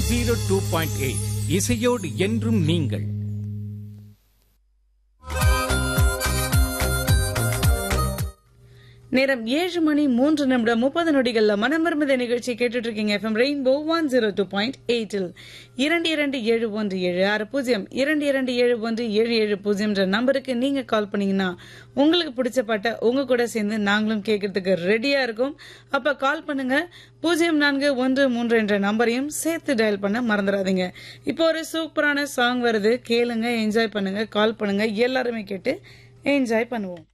zero two point eight இசையோடு என்றும் நீங்கள் நேரம் ஏழு மணி மூன்று நிமிடம் முப்பது நொடிகள்ல மனமர்மத நிகழ்ச்சி கேட்டுட்டு இருக்கீங்க FM rainbow one zero two point எயிட்டில் இரண்டு இரண்டு ஏழு ஒன்று ஏழு ஆறு பூஜ்ஜியம் இரண்டு இரண்டு ஏழு ஒன்று ஏழு ஏழு பூஜ்ஜியம்ன்ற நம்பருக்கு நீங்க கால் பண்ணீங்கன்னா உங்களுக்கு பிடிச்ச பாட்டை உங்க கூட சேர்ந்து நாங்களும் கேட்கறதுக்கு ரெடியா இருக்கோம் அப்ப கால் பண்ணுங்க பூஜ்ஜியம் நான்கு ஒன்று மூன்று என்ற நம்பரையும் சேர்த்து டயல் பண்ண மறந்துடாதீங்க இப்போ ஒரு சூப்பரான சாங் வருது கேளுங்க என்ஜாய் பண்ணுங்க கால் பண்ணுங்க எல்லாருமே கேட்டு என்ஜாய் பண்ணுவோம்